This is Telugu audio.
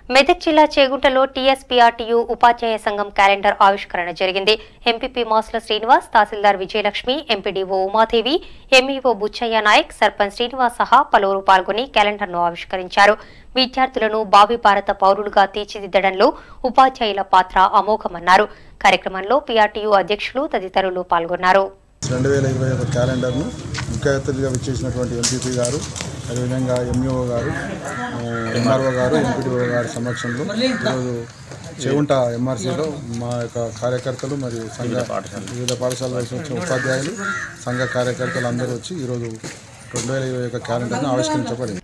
మెదక్ జిల్లా చేగుంటలో టీఎస్పీఆర్టీయూ ఉపాధ్యాయ సంఘం క్యాలెండర్ ఆవిష్కరణ జరిగింది MPP Masula Srinivas tahsildar Vijayalakshmi MPDO Umadevi MEO Buchaiah Naik sarpanch Srinivas సహా పలువురు పాల్గొని క్యాలెండర్ను ఆవిష్కరించారు విద్యార్థులను భావి భారత పౌరులుగా తీర్చిదిద్దడంలో ఉపాధ్యాయుల పాత్ర అమోఘమన్నారు కార్యక్రమంలో పీఆర్టీయూ అధ్యక్షులు తదితరులు పాల్గొన్నారు రెండు వేల ఇరవై ఒక క్యాలెండర్ను ముఖ్య అతిథిగా విచ్చేసినటువంటి ఎంపీపీ గారు అదేవిధంగా ఎంఈఓ గారు ఎంఆర్ఓ గారు ఎంపీడీఓ గారి సమక్షంలో ఈరోజు చెవుంట ఎంఆర్సీలో మా యొక్క కార్యకర్తలు మరియు సంఘ వివిధ పాఠశాలల నుంచి వచ్చిన ఉపాధ్యాయులు సంఘ కార్యకర్తలు అందరూ వచ్చి ఈరోజు రెండు వేల ఇరవై ఒక క్యాలెండర్ను ఆవిష్కరించబడింది